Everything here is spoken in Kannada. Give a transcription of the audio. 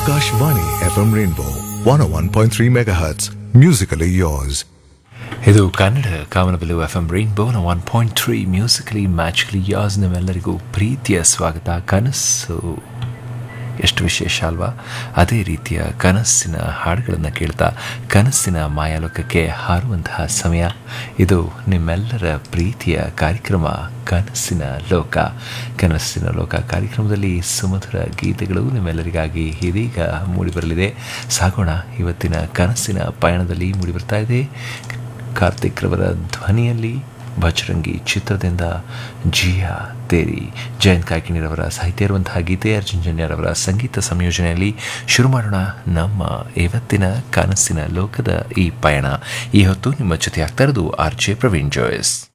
Akashvani FM Rainbow 101.3 MHz. Musically yours. ಇದು ಕನ್ನಡ ಕಾಮನಬಿಲ್ಲು ಎಫ್ ಎಂ ರೈನ್ಬೋನ ಒನ್ ಪಾಯಿಂಟ್ ತ್ರೀ ಮ್ಯೂಸಿಕಲಿ ಮ್ಯಾಚ್ಲಿ ಯಾಸ್ ನಿಮ್ಮೆಲ್ಲರಿಗೂ ಪ್ರೀತಿಯ ಸ್ವಾಗತ ಕನಸು ಎಷ್ಟು ವಿಶೇಷ ಅಲ್ವಾ ಅದೇ ರೀತಿಯ ಕನಸಿನ ಹಾಡುಗಳನ್ನು ಕೇಳ್ತಾ ಕನಸಿನ ಮಾಯಾಲೋಕಕ್ಕೆ ಹಾರುವಂತಹ ಸಮಯ ಇದು ನಿಮ್ಮೆಲ್ಲರ ಪ್ರೀತಿಯ ಕಾರ್ಯಕ್ರಮ ಕನಸಿನ ಲೋಕ ಕನಸಿನ ಲೋಕ ಕಾರ್ಯಕ್ರಮದಲ್ಲಿ ಸುಮಧುರ ಗೀತೆಗಳು ನಿಮ್ಮೆಲ್ಲರಿಗಾಗಿ ಇದೀಗ ಮೂಡಿಬರಲಿದೆ ಸಾಗೋಣ ಇವತ್ತಿನ ಕನಸಿನ ಪಯಣದಲ್ಲಿ ಮೂಡಿಬರ್ತಾ ಇದೆ ಕಾರ್ತಿಕ್ ರವರ ಧ್ವನಿಯಲ್ಲಿ ಬಜರಂಗಿ ಚಿತ್ರದಿಂದ ಜಿಯಾ ತೇರಿ ಜಯಂತ್ ಕಾಕಿಣಿರವರ ಸಾಹಿತ್ಯ ಇರುವಂತಹ ಗೀತೆ ಅರ್ಜುನ್ ಜನ್ಯರವರ ಸಂಗೀತ ಸಂಯೋಜನೆಯಲ್ಲಿ ಶುರು ಮಾಡೋಣ ನಮ್ಮ ಇವತ್ತಿನ ಕನಸಿನ ಲೋಕದ ಈ ಪಯಣ ಈ ಹೊತ್ತು ನಿಮ್ಮ ಜೊತೆ ಆಗ್ತಾ ಇರೋದು ಆರ್ ಜೆ ಪ್ರವೀಣ್ ಜೋಯ್ಸ್